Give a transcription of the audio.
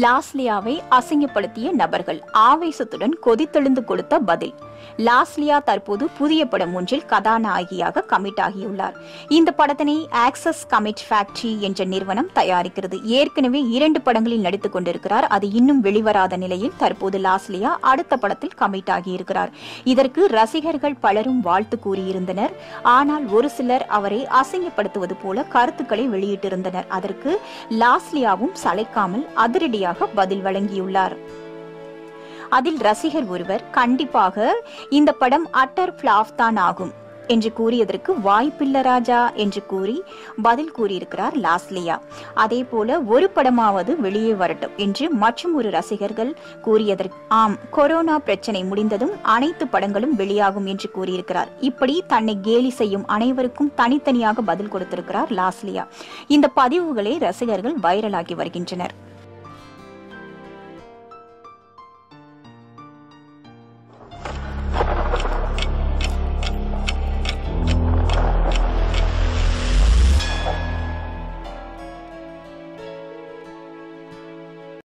லாஸ்லியாவை அசிங்கப்படுத்திய நபர்கள் ஆவேசத்துடன் கொதித்தெழுந்து கொடுத்த பதில் லாஸ்லியா தற்போது புதிய படம் ஒன்றில் கதாநாயகியாக கமிட் ஆகியுள்ளார் இந்த படத்தினை ஆக்சஸ் கமிட் ஃபேக்டரி என்ற நிறுவனம் தயாரிக்கிறது ஏற்கனவே இரண்டு படங்களில் நடித்துக் கொண்டிருக்கிறார் அது இன்னும் வெளிவராத நிலையில் தற்போது லாஸ்லியா அடுத்த படத்தில் கமிட் ஆகியிருக்கிறார் இதற்கு ரசிகர்கள் பலரும் வாழ்த்து கூறியிருந்தனர் ஆனால் ஒரு சிலர் அவரை அசிங்கப்படுத்துவது போல கருத்துக்களை வெளியிட்டிருந்தனர் அதற்கு லாஸ்லியாவும் சளைக்காமல் அதிரடியாக பதில் வழங்கியுள்ளார் அதில் ரசிகர் ஒருவர் கண்டிப்பாக இந்த படம் அட்டர் பிளாப் தான் ஆகும் என்று கூறியதற்கு வாய்ப்பில்ல ராஜா என்று கூறி பதில் கூறியிருக்கிறார் லாஸ்லியா அதே போல ஒரு படமாவது வெளியே வரட்டும் என்று மற்றும் ஒரு ரசிகர்கள் கூறியதற்கு ஆம் கொரோனா பிரச்சனை முடிந்ததும் அனைத்து படங்களும் வெளியாகும் என்று கூறியிருக்கிறார் இப்படி தன்னை கேலி செய்யும் அனைவருக்கும் தனித்தனியாக பதில் கொடுத்திருக்கிறார் லாஸ்லியா இந்த பதிவுகளை ரசிகர்கள் வைரலாகி வருகின்றனர்